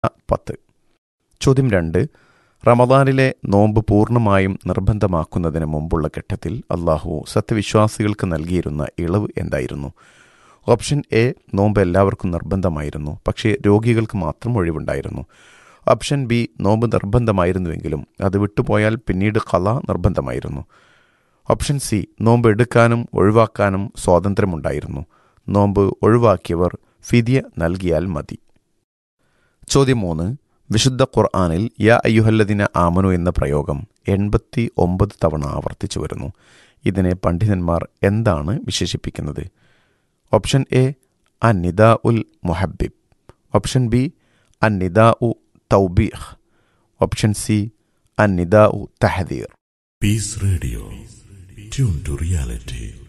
പത്ത് ചോദ്യം രണ്ട് റമദാനിലെ നോമ്പ് പൂർണ്ണമായും നിർബന്ധമാക്കുന്നതിന് മുമ്പുള്ള ഘട്ടത്തിൽ അള്ളാഹു സത്യവിശ്വാസികൾക്ക് നൽകിയിരുന്ന ഇളവ് എന്തായിരുന്നു ഓപ്ഷൻ എ നോമ്പ് എല്ലാവർക്കും നിർബന്ധമായിരുന്നു പക്ഷേ രോഗികൾക്ക് മാത്രം ഒഴിവുണ്ടായിരുന്നു ഓപ്ഷൻ ബി നോമ്പ് നിർബന്ധമായിരുന്നുവെങ്കിലും അത് വിട്ടുപോയാൽ പിന്നീട് കല നിർബന്ധമായിരുന്നു ഓപ്ഷൻ സി നോമ്പ് എടുക്കാനും ഒഴിവാക്കാനും സ്വാതന്ത്ര്യമുണ്ടായിരുന്നു നോമ്പ് ഒഴിവാക്കിയവർ ഫിദിയ നൽകിയാൽ മതി ചോദ്യം മൂന്ന് വിശുദ്ധ ഖുർആാനിൽ യാ അയ്യുഹല്ലദിന ആമനു എന്ന പ്രയോഗം എൺപത്തി ഒമ്പത് തവണ ആവർത്തിച്ചു വരുന്നു ഇതിനെ പണ്ഡിതന്മാർ എന്താണ് വിശേഷിപ്പിക്കുന്നത് ഓപ്ഷൻ എ അൻ നിദാ ഉൽ മുഹബിബ് ഓപ്ഷൻ ബി അൻ നിദാ ഉ തൗബീഹ് ഓപ്ഷൻ സി അൻ നിദാ ഉ തഹദീർ Peace Radio. Tune to reality.